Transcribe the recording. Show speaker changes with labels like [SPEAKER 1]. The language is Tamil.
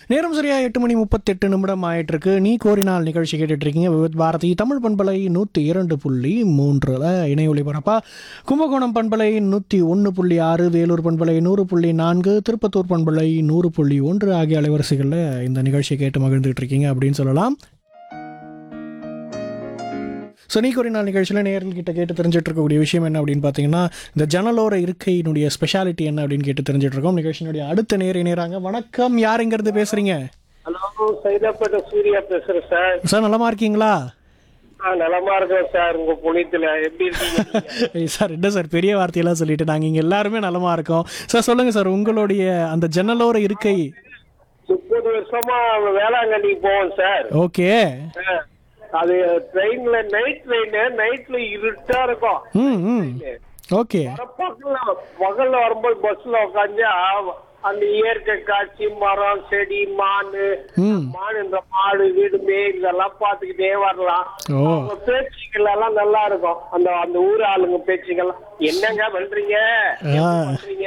[SPEAKER 1] நேரம் சரியா எட்டு மணி முப்பத்தெட்டு நிமிடம் ஆயிட்டு இருக்கு நீ கோரினால் நிகழ்ச்சி கேட்டுட்டு இருக்கீங்க விவித் பாரதி தமிழ் பண்பலை நூற்றி இரண்டு புள்ளி மூன்றுல இணை ஒளிபரப்பா கும்பகோணம் பண்பலை நூற்றி ஒன்று புள்ளி ஆறு வேலூர் பண்பலை நூறு புள்ளி நான்கு திருப்பத்தூர் பண்பலை நூறு புள்ளி ஒன்று ஆகிய அலைவரிசைகளில் இந்த நிகழ்ச்சியை கேட்டு மகிழ்ந்துட்டு இருக்கீங்க அப்படின்னு சொல்லலாம் ஸோ நீ ஒரு நாள் நிகழ்ச்சியில் நேர்கள்கிட்ட கேட்டு தெரிஞ்சுட்டு இருக்கக்கூடிய விஷயம் என்ன அப்படின்னு பார்த்தீங்கன்னா இந்த ஜன்னலோர இருக்கையினுடைய ஸ்பெஷாலிட்டி என்ன அப்படின்னு கேட்டு தெரிஞ்சுட்டு இருக்கோம் நிகழ்ச்சியினுடைய அடுத்த நேர நேராங்க வணக்கம் யார் எங்கேருந்து பேசுறீங்க
[SPEAKER 2] ஹலோ சைதாப்பேட்டை சூர்யா பேசுறேன் சார்
[SPEAKER 1] சார் நலமா இருக்கீங்களா
[SPEAKER 2] ஆ நலமா இருக்கேன் சார் உங்க புனித்துல எப்படி இருக்கீங்க
[SPEAKER 1] ஏய் சார் என்ன சார் பெரிய வார்த்தையெல்லாம் சொல்லிட்டு நாங்கள் இங்கே எல்லாருமே நலமா இருக்கோம் சார் சொல்லுங்க சார் உங்களுடைய அந்த ஜன்னலோர இருக்கை
[SPEAKER 2] முப்பது வருஷமா வேளாங்கண்ணி போவோம் சார்
[SPEAKER 1] ஓகே
[SPEAKER 2] ஆ, அது ட்ரெயின்ல நைட் ட்ரெயின் நைட்ல இருட்டா இருக்கும்
[SPEAKER 1] ம் ம் ஓகே
[SPEAKER 2] பகல்ல பகல்ல வரும்போது பஸ்ல உட்காந்து அந்த இயற்கை காட்சி மரம் செடி மானு
[SPEAKER 1] ம்
[SPEAKER 2] மான் இந்த மாடு வீடு மேய் இதெல்லாம் பார்த்துக்கிட்டே வரலாம்
[SPEAKER 1] ஓ
[SPEAKER 2] அவங்க பேச்சுகள் எல்லாம் நல்லா இருக்கும் அந்த அந்த ஊர் ஆளுங்க பேச்சுகள் என்னங்க பண்றீங்க
[SPEAKER 1] ஆ
[SPEAKER 2] பண்றீங்க